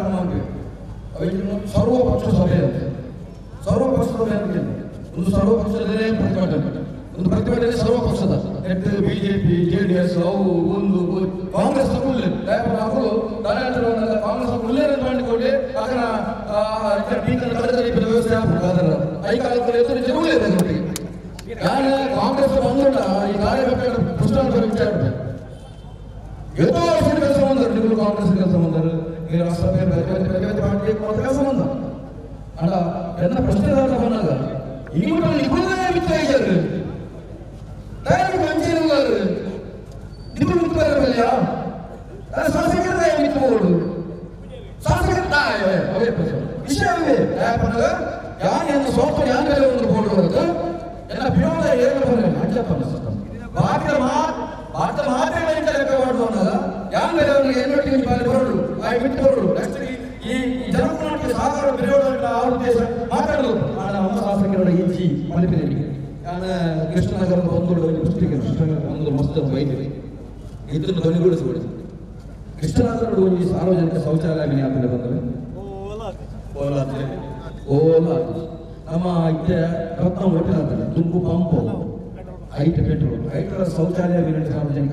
ಕಾರ್ಯಕ್ರಮ ಉಂಟು ಅವಿನ್ನು ಸರ್ವ ಪಕ್ಷ ಸಭೆ ಅಂತ ಸರ್ವ ಪಕ್ಷ ಸಭೆ ಅಂತ ಒಂದು ಸರ್ವ ಪಕ್ಷದಲ್ಲೇ ಪ್ರತಿಭಟನೆ ಒಂದು ಪ್ರತಿಭಟನೆ ಸರ್ವ ಪಕ್ಷದ ಎಟ್ಟು ಬಿಜೆಪಿ ಜೆ ಡಿ ಎಸ್ ಅವು ಒಂದು ಕಾಂಗ್ರೆಸ್ ಉಳ್ಳೆ ನಾವು ತಲೆಂಟರವನ್ನೆಲ್ಲ ಕಾಂಗ್ರೆಸ್ ಉಳ್ಳೇ ಮಾಡಿಕೊಳ್ಳಿ ಆಗ ಟೀಕನ ಕಳೆದ ವ್ಯವಸ್ಥೆ ಆಗ್ಬೇಕು ಅದರ ಐ ಕಾಲದಲ್ಲಿ ಎದುರು ಜರುಗಲೇ ಇದೆ ನಾನು ಕಾಂಗ್ರೆಸ್ ಬಂದುಂಡ ಈ ಕಾರ್ಯಕರ್ತರ ಪುಸ್ತಕ ವಿಚಾರ ಎಷ್ಟೋ ವರ್ಷದ ಕೆಲಸ ಬಂದರು ನೀವು ಕಾಂಗ್ರೆಸ್ ಕೆಲಸ ಬಂದರು ಈ ರಾಷ್ಟ್ರಪತಿ ಬೇರೆ ಬೇರೆ ಬೇರೆ ಪಾರ್ಟಿ ಕೆಲಸ ಬಂದ ಅಲ್ಲ ಎನ್ನ ಪ್ರಶ್ನೆ ಬಂದಾಗ ಇವರು ನಿಮ್ಮದೇ ಮಿತ್ರ ಇದ್ದಾರೆ ದಯವಿಟ್ಟು ಹಂಚಿರುವರು ನಿಮ್ಮ ಮಿತ್ರ ಇರಲಿಲ್ಲ ಶಾಸಕರ ಮಿತ್ರಗಳು ಶಾಸಕರ ಅವೇ ವಿಷಯವೇ ಯಾಕಂದ್ರೆ ಯಾನ್ ಎನ್ನ ಸೋತು ಯಾನ್ ಮೇಲೆ ಒಂದು ಬೋರ್ಡ್ ಎಲ್ಲ ಬಿಯೋದ ಏನು ಬರಲ್ಲ ಅಂಜಪ್ಪ ಭಾರತ ಮಾ ಭಾರತ ಮಾತ್ರ ಇಂತ ಲೆಕ್ಕ ಮಾಡುವಾಗ ಯಾನ್ ಮೇಲೆ ಅವರಿಗೆ ಎನ್ನೊಟ್ಟಿಗೆ ಬಾರಿ ಬರೋದು ಆ ಬಿಟ್ಟು ಬರೋದು ನೆಕ್ಸ್ಟ್ ಈ ಜನಕುಲಕ್ಕೆ ಸಾಗರ ಬಿರೋಡ ಆ ಉದ್ದೇಶ ಮಾತಾಡೋದು ಆಡ ನಮ್ಮ ಶಾಸಕರ ಇಜ್ಜಿ ಮಲಿಪಿನಲ್ಲಿ ನಾನು ಕೃಷ್ಣನಗರ ಒಂದು ಪುಸ್ತಕ ಕೃಷ್ಣನಗರ ಒಂದು ಮಸ್ತ್ ವೈದ್ಯ ಇದನ್ನು ಧ್ವನಿಗೊಳಿಸಿಬಿಡಿ ಕೃಷ್ಣನಗರ ಒಂದು ಸಾರ್ವಜನಿಕ ಶೌಚಾಲಯ ಜ್ಞಾಪನೆ ಬಂದರೆ ಓಲಾದ್ರೆ ಓಲ ನಮ್ಮ ಇದ್ದೆ ರತ್ನ ಒಟ್ಟಿನ ತುಂಬು ಪಂಪು ಐಟ್ ಪೆಟ್ರೋಲ್ ಐಟರ ಶೌಚಾಲಯ ವಿನಂತಿ ಸಾರ್ವಜನಿಕ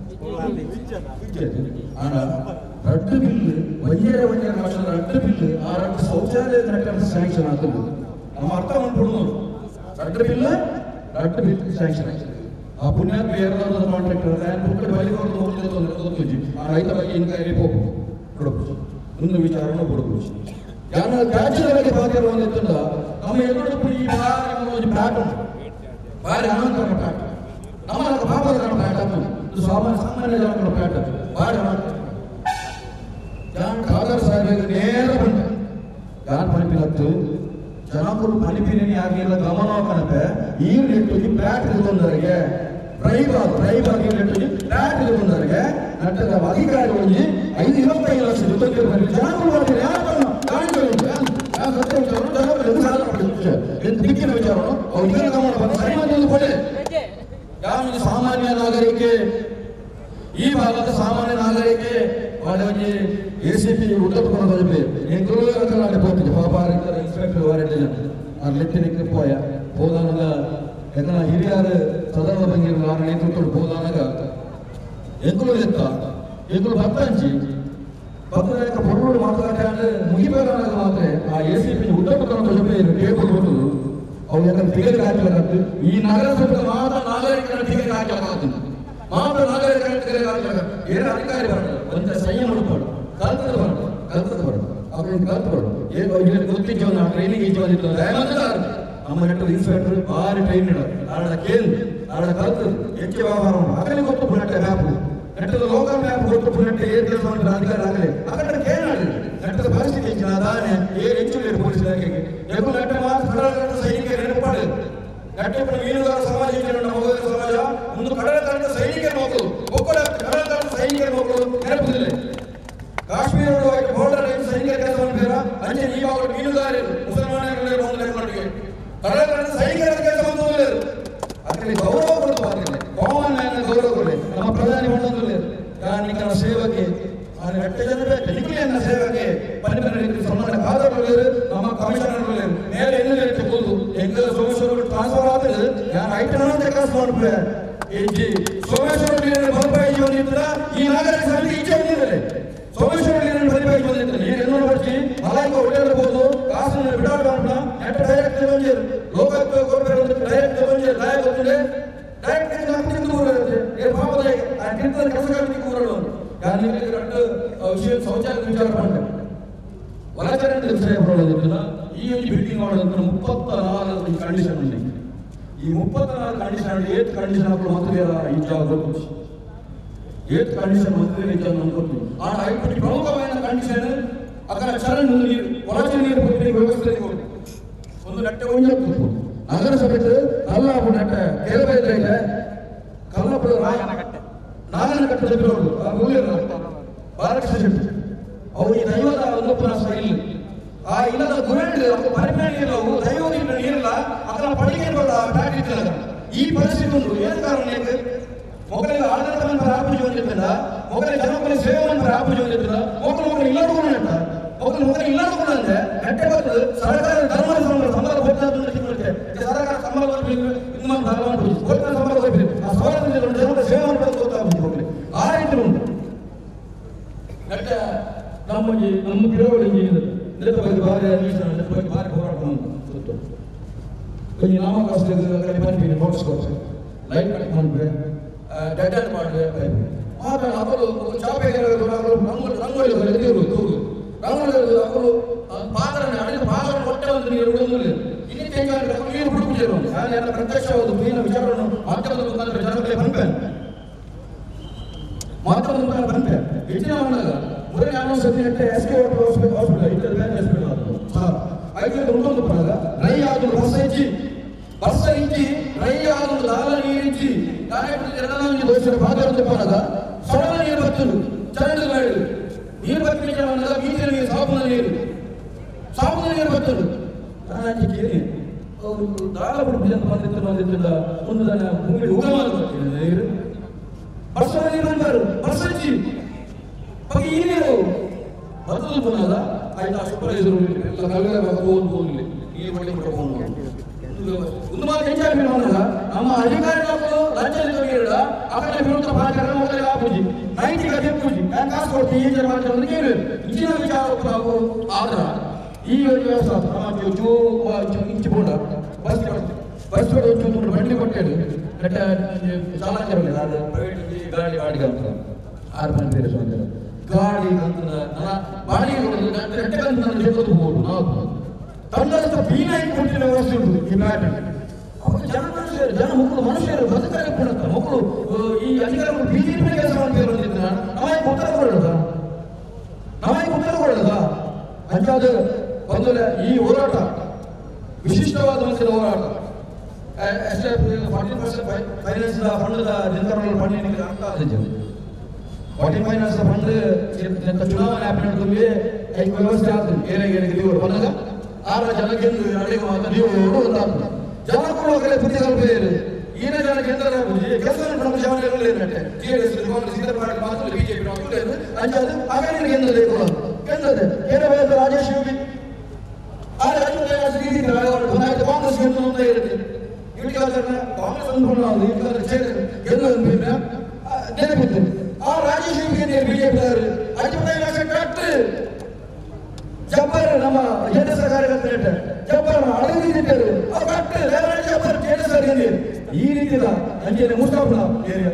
ಆಡ ರಡ್ಡು ಬಿಲ್ ಒಂಜೇರ ಒಂಜೇರ ಲಕ್ಷದ ರಡ್ಡು ಬಿಲ್ ಆ ರಡ್ಡು ಶೌಚಾಲಯ ನಟ್ಟ ಸ್ಯಾಂಕ್ಷನ್ ಆಗ್ತದೆ ನಮ್ಮ ಅರ್ಥ ಮಾಡ್ಬಿಡೋದು ರಡ್ಡು ಬಿಲ್ ರಡ್ಡು ಬಿಲ್ ಸ್ಯಾಂಕ್ಷನ್ ಆಗ್ತದೆ ಆ ಪುಣ್ಯಾತ್ ಬೇರೆ ಕಾಂಟ್ರಾಕ್ಟರ್ ಬುಕ್ಕಡ ಬಲಿ ಕೊಟ್ಟು ಹೋಗ್ತದೆ ಅಂದ್ರೆ ಗೊತ್ತುಜಿ ಆ ರೈತ ಬಗ್ಗೆ ಇನ್ಕ್ವೈರಿ ಹೋಗು ಕೊಡಬಹುದು ಒಂದು ವಿಚಾರನ ಕೊಡಬಹುದು ಯಾನ ತ್ಯಾಜ್ಯದ ಬಗ್ಗೆ ಭಾಗ್ಯರು ಒಂದಿತ್ತಂದ ನಮ್ಮ ಎದುರು ಈ ಭಾರಿ ಒಂದು ಪ್ಲಾಟ್ ಉಂಟು ಭಾರಿ ಅನಂತರ ಪ್ಲಾಟ್ ನಮ್ಮ ಬಾಬದ ಪ್ಲಾಟ್ ಅದು ಇದು ಸಾಮಾನ್ಯ ಸಾಮಾನ್ಯ ಜನಗಳ ಪ್ಲಾಟ್ ಅದು ಭಾರಿ ಅನಂತರ ಯಾನ್ ಖಾದರ್ ಸಾಹೇಬ್ ನೇರ ಬಂದ ಯಾನ್ ಪನಿಪಿನತ್ತು ಜನಕರು ಪನಿಪಿನೇ ಆಗಿಲ್ಲ ಗಮನ ಕಣಪೆ ಈ ನೆಟ್ಟು ಪ್ಲಾಟ್ ಇರುವಂದರಿಗೆ ಪ್ರೈಬಾಗ್ ಪ್ರೈಬಾಗ್ ಈ ನೆಟ್ಟು ಪ್ಲಾಟ್ ಇರುವಂದರಿಗೆ ನಟ್ಟದ ಅಧಿಕಾರಿ ಒಂಜಿ ಐದು ಇಪ್ಪತ್ತೈದು ಲಕ್ಷ ರೂಪಾಯಿ ಬರಲಿ ಜನಕರು ಬರಲಿ ಯಾರನ್ನು ದಿಕ್ಕಿನ ವಿಚಾರ ಅವ್ರಿಗೆ ಗಮನ ಬಂದು ಸರಿ ಮಾಡಿ ಕೊಡೆ ಯಾವ ಸಾಮಾನ್ಯ ನಾಗರಿಕೆ ಈ ಭಾಗದ ಸಾಮಾನ್ಯ ನಾಗರಿಕೆ వాళ్ళకి ఏసీపీ ఉత్తపకున్న చదివి నేను గురువు పోతుంది పాప ఇద్దరు ఇన్స్పెక్టర్ వారెడ్డి ఆ లెక్కి పోయా పోదానగా ఎక్కడ ಹಿರಿಯರು ಸದನ ಬಂಗಿರ ಅವರ ನೇತೃತ್ವ ಹೋದಾನಗ ಎಂಕುಲು ಎತ್ತ ಎಂಕುಲು ಭತ್ತಂಚಿ ಭತ್ತದ పొరుడు మాట్లాడాడు ముగిపోయినాక మాత్రమే ఆ ఏసీపీ ఉత్తపకున్న చదివి టేబుల్ కొట్టు ಅವು ಯಾಕಂದ್ರೆ ಟಿಕೆಟ್ ಹಾಕಲಾಗತ್ತೆ ಈ ನಗರಸಭೆಗೆ ಮಾತ್ರ ನಾಗರಿಕರ ಟಿಕೆಟ್ ಹಾಕಲಾಗತ್ತೆ ಮಾತ್ರ ನಾಗರಿಕರ ಟಿಕೆಟ್ ಹಾಕಲಾಗತ್ತೆ ಏನು ಅಧಿಕಾರಿ ಬರಲ್ಲ ಒಂದು ಸಂಯಮ ಉಳ್ಕೊಂಡು ಕಲ್ತದ ಬರಲ್ಲ ಕಲ್ತದ ಬರಲ್ಲ ಅವ್ರಿಗೆ ಕಲ್ತು ಬರಲ್ಲ ಏನು ಇಲ್ಲಿ ಗೊತ್ತಿದ್ದು ನಾವು ಟ್ರೈನಿಂಗ್ ಇದ್ದು ಬಂದಿತ್ತು ನಮ್ಮ ನೆಟ್ಟು ಇನ್ಸ್ಪೆಕ್ಟರ್ ಭಾರಿ ಟ್ರೈನ್ ಇಡೋದು ಆಡ ಕೇಳಿ ಆಡ ಕಲ್ತದು ಹೆಚ್ಚು ವ್ಯವಹಾರ ಆಗಲಿ ಗೊತ್ತು ಪುನಟ್ಟೆ ಮ್ಯಾಪ್ ನೆಟ್ಟದ ಲೋಕಲ್ ಮ್ಯಾಪ್ ಗೊತ್ತು ಪುನಟ್ಟೆ ಏನ್ ಕೆಲಸ ಮಾಡಿದ್ರೆ ಅಧಿಕಾರ ಆಗಲಿ ಅక్కడ ಕೇಳಿ ನೆಟ್ಟದ ಪರಿಸ್ಥಿತಿ ಹೆಚ್ಚಿನ ಅದಾನೆ ಏನ್ ಹೆಚ್ಚು ಪೊಲೀಸ್ ಇಲಾಖೆಗೆ ಎಬ್ಬು ನೆಟ್ಟ ಮಾತ್ರ ಕಡಲ ಸೈನಿಕರು ನೆನಪಾಡು ನೆಟ್ಟಪ್ಪನ ಮೀನುಗಾರ ಸಮಾಜ ಇದೆ ನಮ್ಮ ಹೋದ ಸಮಾಜ ಒಂದು ಕಡಲ ತಂಡ ಸೈನಿಕರ ಮಕ್ಕಳು ಒಬ್ಬರ ಕಡಲ ತಂಡ ಸೈನಿಕರ ಮಕ್ಕಳು ನೆನಪುದಿಲ್ಲ ಕಾಶ್ಮೀರ ಬಾರ್ಡರ್ ಲೈನ್ ಸೈನಿಕರ ಕೆಲಸ ಮಾಡಿದ್ರ ಅಂಚೆ ನೀವಾಗ ಮೀನುಗಾರರು ಮುಸಲ್ಮಾನರಲ್ಲಿ ಒಂದು ನೆನಪಿಗೆ ಕಡಲ ತಂಡ ಸೈನಿಕರ ಕೆಲಸ ಮಾಡುವುದಿಲ್ಲ ಅದರಲ್ಲಿ ಗೌರವ ಕೊಡುತ್ತಿಲ್ಲ ಕಾಮನ್ ಮ್ಯಾನ್ ಗೌರವ ಕೊಡಲಿ ನಮ್ಮ ಪ್ರಧಾನಿ ಒಂದೊಂದು ಯಾನಿಕನ ಸೇವಕ್ಕೆ ಆದರೆ ಎಟ್ಟು ಜನ ಬೇಕು ನಿಖಿಲಿಯನ್ನ ಸೇವೆಗೆ ಪನ್ನೆರಡು ಸಂಬಂಧ ಕಾದರ್ಗಳು ನಮ್ಮ ಕಮಿಷನರ್ಗಳು ಮೇಲೆ ಎಲ್ಲಿ ಇಟ್ಟಬಹುದು ಹೆಂಗ ಸೋಮೇಶ್ವರ ಟ್ರಾನ್ಸ್ಫರ್ ಆದ್ರೆ ಯಾರು ಐಟಮ್ ಅಂತ ಕೆಲಸ ಮಾಡ್ಬಿಡ್ರೆ ಹೆಜ್ಜಿ ಸೋಮೇಶ್ವರ ಬಲಪಾಯಿ ಬಂದಿದ್ರ ಈ ನಾಗರಿಕ ಸಮಿತಿ ಇಚ್ಛೆ ಬಂದಿದ್ದಾರೆ ಸೋಮೇಶ್ವರ ಬಲಪಾಯಿ ಬಂದಿದ್ದಾರೆ ಈಗ ಇನ್ನೊಂದು ಬರ್ತಿ ಮಲಾಯ್ಕ ಹೊಡೆಯಬಹುದು ಕಾಸನ್ನು ಬಿಡಾಡ ನೆಟ್ ಡೈರೆಕ್ಟ್ ಬಂದಿರು ಲೋಕಾಯುಕ್ತ ಗೌರ್ಮೆಂಟ್ ಡೈರೆಕ್ಟ್ ಬಂದಿರು ದಾಯ ಗೊತ್ತಿದೆ ಡೈರೆಕ್ಟ್ ಕಂಪನಿ ಕೂರುತ್ತೆ ಏ ಪಾಪದ ಆ ಕಿಂತ ಕೆಲಸ ಕಮಿಟಿ ಕೂರಲು ಯಾರು ಎರಡು ವಿಷಯ ಶೌಚಾಲಯ ವಿಚಾರ ಮಾಡಿದೆ ಒಳಚರಂಡಿ ವಿಷಯ ಬರೋದಿಲ್ಲ ಈ ಒಂದು ಬಿಲ್ಡಿಂಗ್ ಮಾಡೋದಂತ ಮುಪ್ಪತ್ತ ನಾಲ್ಕು ಈ ಕಂಡೀಷನ್ ఉంది ఈ ముప్పై నాలుగు కండిషన్ ఏత్ కండిషన్ అప్పుడు మంత్రి ఇచ్చావు ఏత్ కండిషన్ మంత్రి ఇచ్చాను అనుకుంటుంది ఆ ఇప్పుడు ప్రముఖమైన కండిషన్ అక్కడ చరణ్ నీరు కొలచి నీరు పెట్టే వ్యవస్థ ఇది ఒకటి. ಒಂದು ನೆಟ್ಟೆ ಒಂದು ನಗರಸಭೆ ಕಲ್ಲಾಪು ನೆಟ್ಟ ಕೆಲವೇ ಇದೆ ಕಲ್ಲಪ್ಪು ನಾಗನಕಟ್ಟೆ చెప్పినోడు ఆ ఊళ్ళో బాలకృష్ణ చెప్పి ಅವು ಈ ದೈವದ ಒಂದೊಪ್ಪನ ಇಲ್ಲ ಆ ಇಲ್ಲದ ಗುರುಗಳು ಅವು ಪರಿಮಾಣ ಇಲ್ಲವು ದೈವದಿಂದ ನೀರಿಲ್ಲ ಅದರ ಪಡಿಗೆ ಪ್ಯಾಟ್ ಇಟ್ಟಿಲ್ಲ ಈ ಪರಿಸ್ಥಿತಿ ಉಂಟು ಏನು ಕಾರಣ ಏಕೆ ಮೊಗಲಿಗೆ ಆಡಳಿತ ಮಂತ್ರಿ ಆಪುಜಿ ಹೊಂದಿದ್ದ ಮೊಗಲಿಗೆ ಜನಪದ ಸೇವೆ ಮಂತ್ರಿ ಆಪುಜಿ ಹೊಂದಿದ್ದ ಮೊಗಲು ಮೊಗಲು ಇಲ್ಲರೂ ನೆಟ್ಟ ಅವ್ರಿಗೆ ಮೊದಲು ಇನ್ನೊಂದು ಕೂಡ ಅಂದ್ರೆ ಗಟ್ಟೆ ಬರ್ತದೆ ಸರ್ಕಾರ ಧರ್ಮದ ಸಂಬಳ ಸಂಬಳ ಕೊಡ್ತಾ ಸರ್ಕಾರ ಸಂಬಳ ಕೊಡ್ಬೇಕು ಇನ್ನೊಂದು ಭಾಗ ಮಾಡ್ಬೇಕು ಕೊಡ್ತಾ ಸಂಬಳ ಕೊಡ್ಬೇಕು ಆ ಸೌಲಭ್ಯ ಜನರ ಸೇವೆ ಮಾಡೋದು ಗೊತ್ತಾಗುತ್ತೆ ಹೋಗ್ಲಿ ಆ ರೀತಿ ಉಂಟು ಗಟ್ಟ ನಮ್ಮ ಈ ನಮ್ಮ ತಿಳುವಳಿಕೆ ಇದೆ ಇದರ ಬಗ್ಗೆ ಭಾರಿ ಅನ್ವೇಷಣೆ ಇದರ ಬಗ್ಗೆ ಭಾರಿ ಹೋರಾಟ ಉಂಟು ಸುತ್ತು కొంచెం నామకాస్తులు అక్కడ పని నోట్స్కోవచ్చు లైట్ కట్ ಮಾಡಿದ್ರೆ ಡೆಡ್ ಎಂಡ್ ಮಾಡಿದ್ರೆ ಆಗ ಅವರು ಚಾಪೆ ರಂಗೋಲಿ ರಂಗೋಲಿ ಎದುರು ತೂಗು ರಂಗೋಲಿ ಅವರು ಪಾತ್ರನ ಅಡಿದ ಪಾತ್ರ ಕೊಟ್ಟ ಒಂದು ನೀರು ಬಿಡುವುದಿಲ್ಲ ಇಲ್ಲಿ ತೆಂಗಾಡಿ ನೀರು ಬಿಡುವುದಿಲ್ಲ ನಾನು ಎಲ್ಲ ಪ್ರತ್ಯಕ್ಷವಾದ ಮೀನ ವಿಚಾರವನ್ನು ಮಾಧ್ಯಮದ ಮುಖಾಂತರ ಜನರಿಗೆ ಬಂಪೇನೆ ಮಾಧ್ಯಮದ ಮುಖಾಂತರ ಬಂಪೆ ಹೆಚ್ಚಿನ ಮಾಡಿದಾಗ ಮೂರನೇ ಅನ್ನೋ ಸತಿ ನೆಟ್ಟೆ ಎಸ್ ಕೆ ಹಾಸ್ಪಿಟಲ್ ಹಾಸ್ಪಿಟಲ್ ಇತರ ಬೇರೆ ಹಾಸ್ಪಿಟಲ್ ಆದ್ರು ಸರ್ ಐದು ಒಂದೊಂದು ಪಡಗ ರೈ ಆದ್ರು ಬಸ್ ಹೆಚ್ಚಿ ಬಸ್ ಇಚ್ಚಿ ರೈ ಆದ್ರು ದಾಲ ನೀರು ಇಚ್ಚಿ ಕಾರ್ಯಕ್ರಮ ಜನನಾಂಗಿ ದೋಷ ಪಾದರಂತೆ ಪಡಗ ಸೊಳ ನೀರು ಬರ್ತರು ಚರಂಡಿ ಗಾಳಿ ನೀರು ಬತ್ತಿನ ಜನ ಬೀಚಿನ ನೀರು ಸಾಬುನ ನೀರು ಸಾಬುನ ನೀರು ಬರ್ತರು ನಾನು ಕೇಳಿ ಅವರು ದಾಳ ಬಿಟ್ಟು ಅಂತ ಬಂದಿತ್ತು ಬಂದಿದ್ದಿಲ್ಲ ಒಂದು ದನ ಭೂಮಿ ಉಗಮ ನೀರು ಬಸ್ ನೀರು ಬಂದರು ಬಸ್ ಹಚ್ಚಿ ಬಗ್ಗೆ ಈ ನೀರು ಬರ್ತದೆ ಬಂದಾಗ ಆಯ್ತು ಆ ಸೂಪರ್ವೈಸರ್ ಎಲ್ಲ ಕಲ್ಗರ ಹೋಗಿ ಹೋಗ್ಲಿ ನೀರು ಮಾಡಿ ಕೊಡ್ಕೊಂಡು ಒಂದು ಮಾತು ಹೆಚ್ಚಾಗಿ ಬಂದಾಗ ನಮ್ಮ ಅಧಿಕಾರಿಗಳು ಲಂಚ ನೀಡ ಅಕಡೆ ವಿರುದ್ಧ ಪಾಠ ಮೊದಲೇ ಆಪೂಜಿ ನೈತಿಕ ಪೂಜಿ ನಾನು ಕಾಸು ಕೊಡ್ತೀನಿ ಈ ಜನ ಮಾಡ್ತಾರೆ ಕೇಳಿ ಇಚ್ಚಿನ ವಿಚಾರ ನಾವು ಆದ್ರ ಈ ಒಂದು ವ್ಯವಸ್ಥೆ ನಮ್ಮ ಜೋ ಇಂಚು ಬೋಡ ಬಸ್ ಬಸ್ ಬೋಡ ಒಂದು ಬಂಡಿ ಕೊಟ್ಟೇಳಿ ಕಟ್ಟ ಚಾಲಕರಲ್ಲ ಅದು ಪ್ರೈವೇಟ್ ಗಾಡಿ ಬಾಡಿಗೆ ಅಂತ ಆರು ಮಂದಿ ಬೇರೆ ಸ್ವಂತ ಗಾಡಿ ಅಂತ ನನ್ನ ಬಾಡಿಗೆ ಕೊಡೋದು ಗಂಟೆ ಗಂಟೆ ನನ್ನ ಜೊತೆ ಹೋಗ್ಬೋದು ನಾವು ತಂಡದ ಬೀನಾಗಿ ಕೊಟ್ಟಿನ ವ್ಯವಸ್ಥೆ ಉಂಟು ಈ ಮ್ಯಾಟ್ ಅವರು ಜನ ಮನುಷ್ಯರು ಜನ ಮಕ್ಕಳು ಮನುಷ್ಯರು ಬದುಕರೆ ಕೊಡುತ್ತ ಮಕ್ಕಳು ಈ ಅಧಿಕಾರಿಗಳು ಬಿಜೆಪಿ ಕೆಲಸ ಮಾಡ್ತಾರೆ ಬಂದಿದ್ರ ನಾವಾಗಿ ಉತ್ತರ ಕೊಡೋದ ನಾವಾಗಿ ಉತ್ತರ ಕೊಡೋದ ಅಂಚಾದ ಬಂದರೆ ಈ ಹೋರಾಟ ವಿಶಿಷ್ಟವಾದ ಮನಸ್ಸಿನ ಹೋರಾಟ ಫಾರ್ಟಿ ಪರ್ಸೆಂಟ್ ಫೈನಾನ್ಸ್ ಫಂಡ್ ದಿನಕರಣ ಫಂಡ್ ಅಂತ ಫಾರ್ಟಿ ಫೈನಾನ್ಸ್ ಫಂಡ್ ಚುನಾವಣೆ ಆಪರೇಟ್ ತುಂಬಿ ಐದು ವ್ಯವಸ್ಥೆ ಆಗ್ತದೆ ಏನೇ ಏನೇ ನೀವು ಬಂದಾಗ ಆರ ಜನಕ್ಕೆ ಅಡಿಗೆ ಮಾತ್ರ ನೀವು ಒಂದಾಗ್ತದೆ ಜನ ಕೊಡುವಾಗಲೇ ಬುದ್ಧಿ ಸ್ವಲ್ಪ ಇದೆ ಈನ ಜನ ಕೇಂದ್ರ ಬುದ್ಧಿ ಕೆಲಸ ನಮ್ಮ ಶಾವಣಿಗಳು ಏನಂತೆ ಟಿಆರ್ಎಸ್ ಕಾಂಗ್ರೆಸ್ ಇದರ ಮಾಡಿ ಮಾತ್ರ ಬಿಜೆಪಿ ನಾವು ಅಂಜಾದು ಹಾಗಾಗಿ ಕೇಂದ್ರದ ಕೊಡೋದು ಕೇಂದ್ರದ ಕೇಂದ್ರ ಬಯದ ರಾಜೇಶ್ ಯೋಗಿ ಆ ರಾಜ್ಯದ ರೀತಿ ಬಂದಾಯ್ತು ಕಾಂಗ್ರೆಸ್ ಗೆದ್ದು ಅಂತ ಹೇಳಿದೆ ಇಟ್ಕಾದ್ರೆ ಕಾಂಗ್ರೆಸ್ ಅಂದ್ಕೊಂಡು ಇಟ್ಕಾದ್ರೆ ಸೇರಿ ಗೆದ್ದು ಅಂದ್ಬಿಟ್ರೆ ನೆನಪಿತ್ತು ಆ ರಾಜೇಶ್ ಯೋಗಿ ಬಿಜೆಪಿ ಐವತ್ತೈದು ಲಕ್ಷ ಕಟ್ಟು ಜಬ್ಬರ್ ನಮ್ಮ ಜೆಡಿಎಸ್ ಕಾರ್ಯಕರ್ತರ ಜಬ್ಬರ್ ಅಳಗಿದ್ದರು ಕಟ್ಟು ರೇವಣ್ಣ ಜಬ್ಬರ್ ಜೆಡಿಎಸ್ ಅವರಿಗೆ ಈ ರೀತಿ ಅಂಚೆನೆ ಮುಸ್ತಾಫ್ನ ಏರಿಯಾ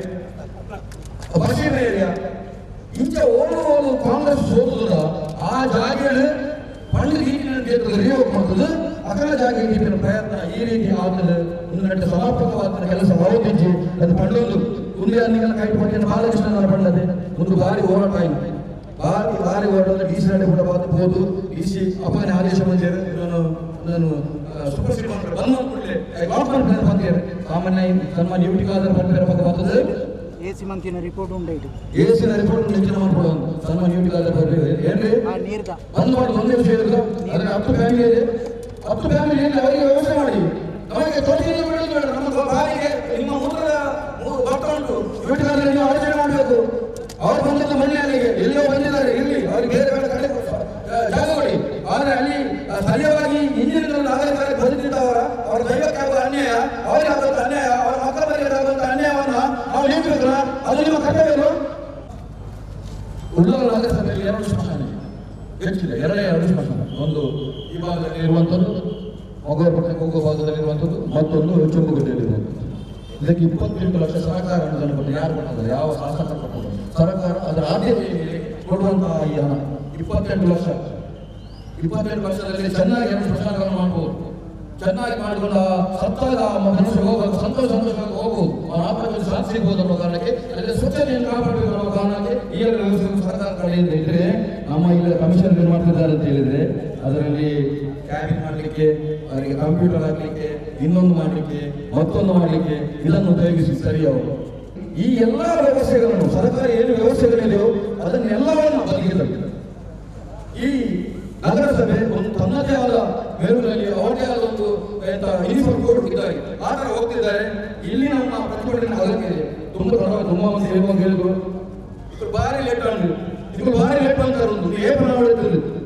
ಬಶೀರ್ ಏರಿಯಾ ಇಂಚ ಓಡು ಓಡು ಕಾಂಗ್ರೆಸ್ ಸೋತುದ ಆ ಜಾಗಗಳು ಪಂಡ್ ರೀತಿಯ ರಿಯೋಗ್ ಮಾಡುದು ಅಕಲ ಜಾಗ ಇಟ್ಟಿನ ಪ್ರಯತ್ನ ಈ ರೀತಿ ಆತದ ಒಂದು ಸಮರ್ಪಕವಾದ ಕೆಲಸ ಹೊರತಿಜ್ಜಿ ಅದು ಪಂಡೊಂದು ಮುಂದೆ ಅನ್ನಿಗೆಲ್ಲ ಕೈ ಪಟ್ಟಿನ ಬಾಲಕೃಷ್ಣನ ಪಂಡದೆ ಒಂದು ಬಾರಿ ಹೋರಾಟ ಆಯ್ತು ಬಾರಿ ಬಾರಿ ಹೋರಾಟ ಡಿ ಸಿ ನಡೆ ಕೂಡ ಹೋದು ಡಿ ಸಿ ಅಪ್ಪನ ಆದೇಶ ಬಂದಿರು ನಾನು ನಾನು ಸೂಪರ್ ಸಿಟಿ ಮಾಡ್ತಾರೆ ಬಂದ ಕೂಡಲೇ ಲಾಕ್ ಮಾಡ್ತಾರೆ ಬಂದಿರು ಸಾಮಾನ್ಯ ಸನ್ಮಾನ್ಯ ಡ್ಯೂಟಿ ಕಾದರ್ ಬಂದಿರೋ ಬಗ್ಗೆ ಬರ್ತದೆ ఏసీ మంతిన రిపోర్ట్ ఉండే ఇటు ಏಸಿನ ರಿಪೋರ್ಟ್ ಹೆಚ್ಚಿನ ಮಾಡ್ಕೊಳ್ಳೋದು ಸನ್ಮಾನ್ಯ ಡ್ಯೂಟಿ ಕಾದರ್ ಬರ್ರಿ ಏನ್ರಿ ఆ నీరుదా ಬಂದ್ ಮಾಡಿ ಒಂದೇ ವಿಷಯ ಇರೋದು ಅದ್ರ ಹತ್ತು ಫ್ಯಾಮಿಲಿ ಇದೆ ಹತ್ತು ಫ್ಯಾಮಿಲಿ ಇದೆ ಅವರಿಗೆ ವ್ಯವಸ್ಥೆ ಮಾಡಿ ನಮಗೆ ತೊಟ್ಟಿಗೆ ಬಿಡೋದು ಬೇಡ ನಮ್ಮ ಬಾರಿಗೆ ನಿಮ್ಮ ಮೂತ್ರದ ಮೂ- ಭತ್ತ ಉಂಟು ಡ್ಯೂಟಿಗಾದ್ರೆ ನೀವು ಆಲೋಚನೆ ಮಾಡಬೇಕು ಅವ್ರು ಬಂದದ್ದು ಮನೆಯಲ್ಲಿಗೆ ಎಲ್ಲೋ ಬಂದಿದ್ದಾರೆ ಇಲ್ಲಿ ಅವ್ರಿಗೆ ಬೇರೆ ಬೇರೆ ಕಡೆ ಆ, ಜಾಗ ಕೊಡಿ ಆದ್ರೆ ಅಲ್ಲಿ ಆ, ಸ್ಥಳೀಯವಾಗಿ ಇಂಜಿನಿಯರ್ ನಾಗರಿಕರಾಗಿ ಬದುಕಿದ್ದವರ ಅವರ ದೈವಕ್ಕೆ ಆಗುವ ಅನ್ಯಾಯ ಅವರಿಗೆ ಆಗುವಂತ ಅನ್ಯಾಯ ಅವರ ಮಕ್ಕಳ ಮನೆಗೆ ಆಗುವಂತ ಅನ್ಯಾಯವನ್ನ ನಾವು ನೀಡಬೇಕಲ್ಲ ಅದು ನಿಮ್ಮ ಕರ್ತವ್ಯ ಉಳ್ಳೂರು ನಗರಸಭೆಯಲ್ಲಿ ಎರಡು ಸ್ಮಶಾನ ಇದೆ. ಹೆಚ್ಚಿದೆ ಎರಡೇ ಎರಡು ಸ್ಮಶಾನ ಒಂದು ಈ ಭಾಗದಲ್ಲಿ ಇರುವಂಥದ್ದು ಮೊಗವರ ಪಟ್ಟಣಕ್ಕೆ ಹೋಗುವ ಭಾಗದಲ್ಲಿ ಇರುವಂಥದ್ದು ಮತ್ತೊಂದು ಚುಂಬುಗಡ್ಡೆಯಲ್ಲಿ ಇರುವಂಥದ್ದು ಇದಕ್ಕೆ ಇಪ್ಪತ್ತೆಂಟು ಲಕ್ಷ ಸರ್ಕಾರ ಅನುದಾನ ಕೊಟ್ಟು ಯಾರು ಕೊಟ್ಟಿದ್ದಾರೆ ಯಾವ ಶಾಸಕ ಕೊಟ್ಟರು ಸರ್ಕಾರ ಅದರ ಆದ್ಯತೆಯಲ್ಲಿ ಕೊಡುವಂತಹ ಈ ಹಣ ಇಪ್ಪತ್ತೆಂಟು ಲಕ್ಷ ಇಪ್ಪತ್ತೆಂಟು ಲಕ್ಷದಲ್ಲಿ ಚೆನ್ನಾಗಿ ಎರಡು ಸ್ಮಶಾನಗಳನ್ನು ಮಾಡಬಹುದು ಚೆನ್ನಾಗಿ ಮಾಡಿಕೊಂಡ ಸತ್ತಾಗ ಆ ಮನುಷ್ಯ ಹೋಗುವಾಗ ಸಂತೋಷ ಸಂತೋಷವಾಗಿ ಹೋಗುವುದು ಅವನ ಆತ್ಮಕ್ಕೆ ಶಾಂತಿ ಸಿಗಬಹುದು ಅನ್ನೋ ಕಾರಣಕ್ಕೆ ಅಲ್ಲಿ ಸ್ವಚ್ಛತೆಯನ್ನು ಕಾಪಾಡಬೇಕು ಅನ್ನೋ ಕಾರಣಕ್ಕೆ ಈ ಎಲ್ಲ ವ್ಯವಸ್ಥೆ ಸರ್ಕಾರ ಕಡೆಯಿಂದ ಇದ್ರೆ ನಮ್ಮ ಇಲ್ಲಿ ಕಮಿಷನ್ ಮಾಡ್ತಿದ್ದಾರೆ ಅಂತ ಹೇಳಿದ್ರೆ ಅದರಲ್ಲಿ ಕ್ಯಾಬಿನ್ ಮಾಡಲಿಕ್ಕೆ ಅವರಿಗೆ ಕಂಪ್ಯೂಟರ್ ಹಾಕ್ಲಿಕ್ಕೆ ಇನ್ನೊಂದು ಮಾಡಲಿಕ್ಕೆ ಮತ್ತೊಂದು ಮಾಡಲಿಕ್ಕೆ ಇದನ್ನು ಉಪಯೋಗಿಸಿ ಸರಿ ಅವರು ಈ ಎಲ್ಲ ವ್ಯವಸ್ಥೆಗಳನ್ನು ಸರ್ಕಾರ ಏನು ವ್ಯವಸ್ಥೆಗಳಿದೆಯೋ ಅದನ್ನೆಲ್ಲವನ್ನು ಬದಲಿಗೆ ಈ ನಗರಸಭೆ ಒಂದು ತನ್ನದೇ ಆದ ಮೇಲುನಲ್ಲಿ ಅವರದೇ ಆದ ಒಂದು ಎಂತ ಯೂನಿಫಾರ್ಮ್ ಕೋಡ್ ಇದ್ದಾರೆ ಆ ತರ ಹೋಗ್ತಿದ್ದಾರೆ ಇಲ್ಲಿ ನಮ್ಮ ಪ್ರತಿಭಟನೆ ಅಗತ್ಯ ಇದೆ ತುಂಬಾ ಪರವಾಗಿ ತುಂಬಾ ಮಂದಿ ಹೇಳುವಾಗ ಹೇಳಿದ್ರು ಇದು ಭಾರಿ ಲೇಟ್ ಆಗಿದೆ ಇದು ಭಾರಿ ಲೇಟ್ ಅಂತಾರೆ ಒಂದು ಏಪ್ರಿಲ್ ಮಾಡಿದ್ರು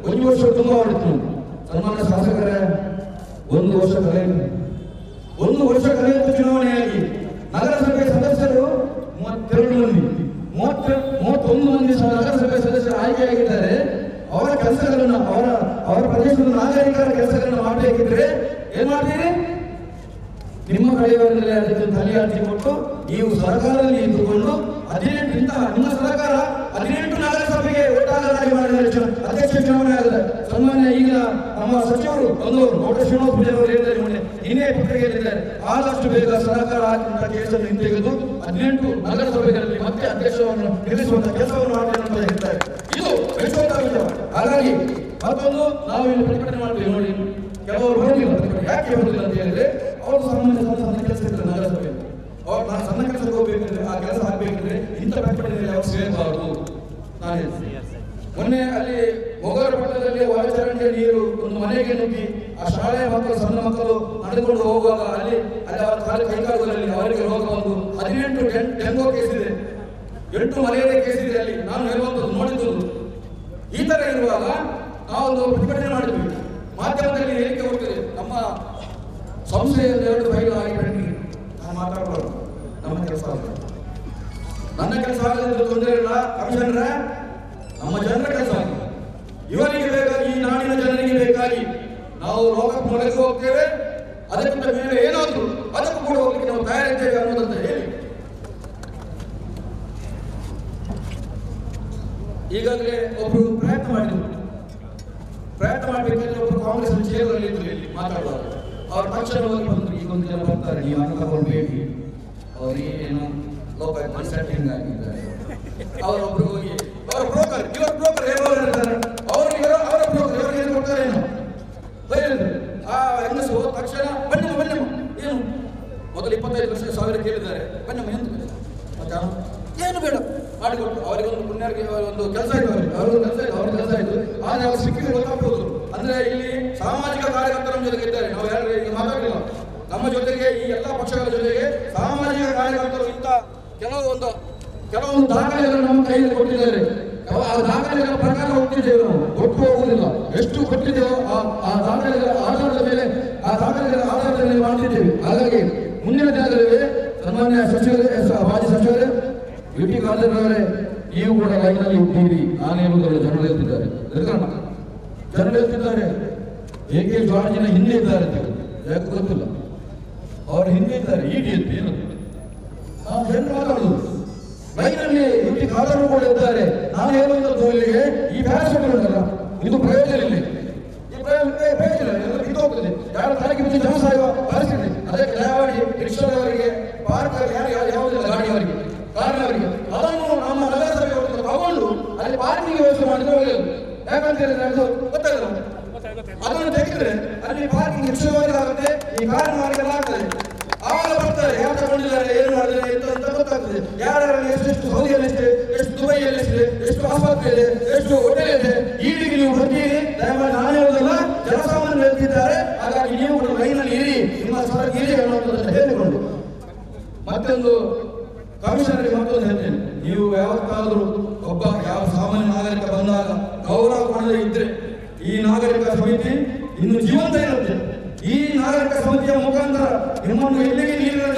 ಒಂದು ವರ್ಷ ತುಂಬಾ ಹೊಡಿತು ಸನ್ಮಾನ್ಯ ಶಾಸಕರೇ ಒಂದು ವರ್ಷ ಕಳೆಯಿತು ಒಂದು ವರ್ಷ ಕಳೆಯಿತು ಚುನಾವಣೆಯಾಗಿ ನಗರಸಭೆ ಸದಸ್ಯರು ಮೂವತ್ತೆರಡು ಮಂದಿ ಮೂವತ್ತ ಮೂವತ್ತೊಂದು ಮಂದಿ ಸಹ ನಗರಸಭೆ ಸದಸ್ಯರು ಆಯ್ಕೆಯಾಗಿದ್ದಾರೆ ಅವರ ಕೆಲಸಗಳನ್ನು ಅವರ ಅವರ ಪ್ರದೇಶದ ನಾಗರಿಕರ ಕೆಲಸಗಳನ್ನು ಮಾಡಬೇಕಿದ್ರೆ ಏನ್ ಮಾಡ್ತೀರಿ ನಿಮ್ಮ ಕಡೆಯವರಲ್ಲೇ ಅದಕ್ಕೆ ತಲೆಯಾಟಿ ಕೊಟ್ಟು ನೀವು ಸರ್ಕಾರದಲ್ಲಿ ಇದ್ದುಕೊಂಡು ಹದಿನೆಂಟು ಇಂತಹ ನಿಮ್ಮ ಸರ್ಕಾರ ಹದಿನೆಂಟು ನಗರಸಭೆಗೆ ಒಟ್ಟಾಗಿ ಮಾಡಿದ ಚು- ಅಧ್ಯಕ್ಷ ಚುನಾವಣೆ ಆಗಿದೆ ಸನ್ಮಾನ್ಯ ಈಗ ನಮ್ಮ ಸಚಿವರು ಬಂದವರು ಡಾಕ್ಟರ್ ಶ್ರೀನಿವಾಸ ಪೂಜಾರಿ ಅವರು ಹೇಳಿದ್ದಾರೆ ಮೊನ್ನೆ ಇನ್ನೇ ಪತ್ರಿಕೆಯಲ್ಲಿದ್ದಾರೆ ಆದಷ್ಟು ಬೇಗ ಸರ್ಕಾರ ಹಾಕಿದಂತ ಕೇಸನ್ನು ಹಿಂತೆಗೆದು ಹದಿನೆಂಟು ನಗರಸಭೆಗಳಲ್ಲಿ ಮತ್ತೆ ಅಧ್ಯಕ್ಷವನ್ನು ನಿಲ್ಲಿಸುವಂತ ಕೆಲಸವನ್ನು ಮಾಡಬೇಕು ಅಂತ ಹೇಳ್ತಾರೆ ಇದು ಮೆಚ್ಚುವಂತ ವಿಷಯ ಹಾಗಾಗಿ ಮತ್ತೊಂದು ನಾವು ಇಲ್ಲಿ ಪ್ರತಿಭಟನೆ ಮಾಡ್ತೀವಿ ನೋಡಿ ಕೆಲವರು ಬರೋದಿಲ್ಲ ಪ್ರತಿಭಟನೆ ಯಾಕೆ ಬರೋದಿಲ್ಲ ಅಂತ ಹೇಳಿದ್ರೆ ಅವರು ಸಾಮಾನ್ಯ ಸಣ್ಣ ಸಣ್ಣ ಕೆಲಸ ಇರ್ತಾರೆ ನಗರಸಭೆ ಅವ್ರು ನಾನು ಸಣ್ಣ ಕೆಲಸಕ್ಕೆ ಹೋಗ್ಬೇಕಂದ್ರೆ ಆ ಕೆಲಸ ಆಗ್ಬೇಕಂದ್ರೆ ಇಂಥ ಪ್ರತಿಭಟನೆಯಲ್ಲಿ ಅವ್ರು ಸೇರಬಾರದು ನಾನು ಹೇಳ್ತೀನಿ ಮೊನ್ನೆ ಅಲ್ಲಿ ಮೊಗರ ಪಟ್ಟಣದಲ್ಲಿ ಒಳಚರಂಡಿಯ ನೀರು ಒಂದು ಮನೆಗೆ ನುಗ್ಗಿ ಆ ಶಾಲೆಯ ಮಕ್ಕಳು ಸಣ್ಣ ಮಕ್ಕಳು ನಡೆದುಕೊಂಡು ಹೋಗುವಾಗ ಅಲ್ಲಿ ಅಲ್ಲಿ ಅವರ ಕಾಲು ಕೈಕಾಲುಗಳಲ್ಲಿ ಅವರಿಗೆ ರೋಗ ಬಂದು ಹದಿನೆಂಟು ಡೆಂ- ಡೆಂಗು ಕೇಸ್ ಇದೆ ಎಂಟು ಮಲೇರಿಯಾ ಕೇಸ್ ಇದೆ ಅಲ್ಲಿ ನಾನು ಹೇಳುವಂಥದ್ದು ನೋಡಿದ್ದು ಈ ತರ ಇರುವಾಗ ನಾವು ಒಂದು ಪ್ರತಿಭಟನೆ ಮಾಡಿದ್ವಿ ಮಾಧ್ಯಮದಲ್ಲಿ ಹೇಳಿಕೆ ಹೋಗ್ತದೆ ನಮ್ಮ ಸಂಸ್ಥೆಯಲ್ಲಿ ಎರಡು ಫೈಲ್ ಆಗಿ ಬನ್ನಿ ನಾನು ಮಾತಾಡಬಾರ್ದು ನಮ್ಮ ಕೆಲಸ ಅಲ್ಲ ನನ್ನ ಕೆಲಸ ಆಗದಿದ್ರೆ ತೊಂದರೆ ಇಲ್ಲ ಕಮಿಷನರ ನಮ್ಮ ಜನರ ಕೆಲಸ ಆಗಿದೆ ಇವರಿಗೆ ಬೇಕಾಗಿ ಈ ನಾಡಿನ ಜನರಿಗೆ ಬೇಕಾಗಿ ನಾವು ಲೋಕಕ್ಕೆ ಮೊಳಗೆ ಹೋಗ್ತೇವೆ ಅದಕ್ಕಿಂತ ಮೇಲೆ ಏನಾದರೂ ಅದಕ್ಕೂ ಕೂಡ ಹೋಗ್ಲಿಕ್ಕೆ ನಾವು ತಯಾರಿದ್ದೇವೆ ಅನ್ನೋದಂತ ಹೇಳಿ ಈಗಾಗಲೇ ಒಬ್ರು ಪ್ರಯತ್ನ ಮಾಡಿದ್ರು ಪ್ರಯತ್ನ ಮಾಡಬೇಕಾದ್ರೆ ಒಬ್ರು ಕಾಂಗ್ರೆಸ್ ಚೇರಲ್ಲಿ ಇದ್ರು ಇಲ್ಲಿ ಮಾತಾಡುವಾಗ ಅವ್ರ ತಕ್ಷಣವಾಗಿ ಬಂದ್ರು ಈಗ ಒಂದು ಜನ ಬರ್ತಾರೆ ನೀವು ಹಣ ತಗೊಳ್ಬೇಡಿ ಅವರಿಗೆ ಏನು ಲೋಕ ಕನ್ಸಲ್ಟಿಂಗ್ ಆಗಿದ್ದಾರೆ ಅವರೊಬ್ರು ಹೋಗಿ ಅವರ ಬ್ರೋಕರ್ ಇವರ ಬ್ರೋಕರ್ ಹೇಳುವವರು ಇರ್ತಾರೆ ಅವರು ಇವರ ಅವರ ಬ್ರೋಕರ್ ಇವರಿಗೆ ಏನು ಕೊಡ್ತಾರೆ ಏನು ಬೈಲಿದ್ರು ಆ ಹೆಂಗಸು ಹೋದ ತಕ್ಷಣ ಬನ್ನಮ್ಮ ಬನ್ನಮ್ಮ ಏನು ಮೊದಲು ಇಪ್ಪತ್ತೈದು ವರ್ಷ ಸಾವಿರ ಕೇಳಿದ್ದಾರೆ ಬನ್ನಮ್ಮ ಎಂದು ಮತ್ತೆ ಅವನು, ಏನು ಬೇಡ ಮಾಡಿಕೊಟ್ಟು ಅವರಿಗೆ ಒಂದು ಪುಣ್ಯರಿಗೆ ಒಂದು ಕೆಲಸ ಆಯ್ತು ಅವರಿಗೆ ಅವ್ರಿಗೆ ಕೆಲಸ ಆಯ್ತು ಅವ್ರ ಕೆಲಸ ಆಯ್ತು ಆದ್ರೆ ಅವ್ರು ಸಿಕ್ಕಿದ್ರೆ ಗೊತ್ತಾಗ್ಬೋದು ಅಂದ್ರೆ ಇಲ್ಲಿ ಸಾಮಾಜಿಕ ಕಾರ್ಯಕರ್ತರ ನಮ್ಮ ಜೊತೆಗೆ ಇದ್ದಾರೆ ನಾವು ಯಾರು ಈಗ ಮಾತಾಡಲಿಲ್ಲ ನಮ್ಮ ಜೊತೆಗೆ ಈ ಎಲ್ಲ ಪಕ್ಷಗಳ ಜೊತೆಗೆ ಸಾಮಾಜಿಕ ಕಾರ್ಯಕರ್ತರು ಇಂಥ ಕೆಲವು ಒಂದು ಕೆಲವೊಂದು ದಾಖಲೆಗಳು ನಮ್ಮ ಕೈಯಲ್ಲಿ ಕೊಟ್ಟಿದ್ದಾರೆ ಅವ- ಆ ದಾಖಲೆಗಳ ಪ್ರಕಾರ ಹೋಗ್ತಿದ್ದೇವೆ ನಾವು ಒಟ್ಟು ಹೋಗುವುದಿಲ್ಲ ಎಷ್ಟು ಕೊಟ್ಟಿದ್ದೇವೋ ಆ ಆ ದಾಖಲೆಗಳ ಆಧಾರದ ಮೇಲೆ ಆ ದಾಖಲೆಗಳ ಆಧಾರದ ಮೇಲೆ ಮಾಡ್ತಿದ್ದೇವೆ ಹಾಗಾಗಿ ಮುಂದಿನ ದಿನಗಳಲ್ಲಿ ಸನ್ಮಾನ್ಯ ಸಚಿವರೇ ಸ- ಮಾಜಿ ಸಚಿವರೇ ಯು ಟಿ ಖಾದರ್ ಅವರೇ ನೀವು ಕೂಡ ಲೈನಲ್ಲಿ ಹುಟ್ಟಿರಿ ನಾನು ಹೇಳುವುದಲ್ಲ ಜನರು ಹೇಳ್ತಿದ್ದಾರೆ ಎದುರಣ್ಣ ಜನರು ಹೇಳ್ತಿದ್ದಾರೆ ಎ ಕೆ ಜಾರ್ಜಿನ ಹಿಂದೆ ಇದ್ದಾರೆ ಅಂತ ಹೇಳಿ. ಯಾಕೆ ಗೊತ್ತಿಲ್ಲ ಅವ್ರ ಹಿಂದೆ ಇದ್ದಾರೆ ಈ ಡಿ ಏನು ನಾವು ಜನರು ಮಾತಾಡುದು ಲೈನಲ್ಲಿ ಯು ಟಿ ಖಾದರ್ ಕೂಡ ಇದ್ದಾರೆ ನಾನು ಹೇಳುವಂಥದ್ದು ಇಲ್ಲಿಗೆ ಈ ಪ್ಯಾರಾಸೂಟ್ ಉಂಟಲ್ಲ ಇದು ಪ್ರಯೋಜನ ಇಲ್ಲ ಈ ಪ್ರಯೋಜನ ಏ, ಪ್ರಯೋಜನ ಇಲ್ಲ ಎಲ್ಲ ಕಿತ್ತೋಗ್ತದೆ ಯಾರು ತಲೆಗೆ ಬಿದ್ದು ಜನ ಸಾಯುವ ಪರಿಸ್ಥಿತಿ ಅದಕ್ಕೆ ದಯಮಾಡಿ ರಿಕ್ಷಾದವರಿಗೆ ಪಾರ್ಕ್ ಯಾರು ಯಾರು ಯಾವುದಿಲ್ಲ ಗಾಡಿಯವರಿಗೆ ಕಾರಿನವರಿಗೆ ಅದನ್ನು ನಮ್ಮ ನಗರಸಭೆ ತಗೊಂಡು ಅಲ್ಲಿ ಪಾರ್ಕಿಂಗ್ ವ್ಯವಸ್ಥೆ ಮಾಡಿದ್ರೆ ಒಳ್ಳೆಯದು ಯಾಕಂತ ಹೇಳಿದ್ರೆ ಅದು ಗೊತ್ತಾಗಲ್ಲ ಅದನ್ನು ತೆಗೆದ್ರೆ ಅಲ್ಲಿ ಪಾರ್ಕಿಂಗ್ ರಿಕ್ಷಾವರಿಗೆ ಆಗುತ್ತೆ ಈ ಕಾರಿನ ಮಾರ್ಕೆಲ್ಲ ಆಗ್ತದೆ ಆವಾಗ ಬರ್ತಾರೆ ಯಾರು ತಗೊಂಡಿದ್ದಾರೆ ಏನು ಮಾಡಿದ್ದಾರೆ ಎಂತ ಅಂತ ಗೊತ್ತಾಗ್ತದೆ ಯಾರಲ್ಲಿ ಎಷ್ಟೆಷ್ಟು ಸೌದಿಯಲ್ಲಿ ಎಷ್ಟಿದೆ ಎಷ್ಟು ದುಬೈಯಲ್ಲಿ ಎಷ್ಟಿದೆ ಎಷ್ಟು ಆಸ್ಪತ್ರೆ ಇದೆ ಎಷ್ಟು ಹೋಟೆಲ್ ಇದೆ ಈಡಿಗೆ ನೀವು ಬರ್ತೀರಿ ದಯಮಾಡಿ ನಾನು ಹೇಳೋದಲ್ಲ ಜನಸಾಮಾನ್ಯರು ಹೇಳ್ತಿದ್ದಾರೆ ಹಾಗಾಗಿ ನೀವು ಕೂಡ ಲೈನಲ್ಲಿ ಇರಿ ನಿಮ್ಮ ಸರ ಇರಿ ಅನ್ನೋದನ್ನು ಹೇಳಿಕೊಂಡು ಮತ್ತೊಂದು ಕಮಿಷನರಿಗೆ ಮತ್ತೊಂದು ಹೇಳ್ತೇನೆ ನೀವು ಯಾವತ್ತಾದರೂ ಒಬ್ಬ ಯಾವ ಸಾಮಾನ್ಯ ನಾಗರಿಕ ಬಂದಾಗ ಗೌರವ ಕೊಡದೇ ಇದ್ರೆ ಈ ನಾಗರಿಕ ಸಮಿತಿ ಇನ್ನು ಜೀವಂತ ಇರುತ್ತೆ ಈ ನಾಗರಿಕ ಸಮಿತಿಯ ಮುಖಾಂತರ ನಿಮ್ಮನ್ನು ಎಲ್ಲಿಗೆ ನೀರಿನ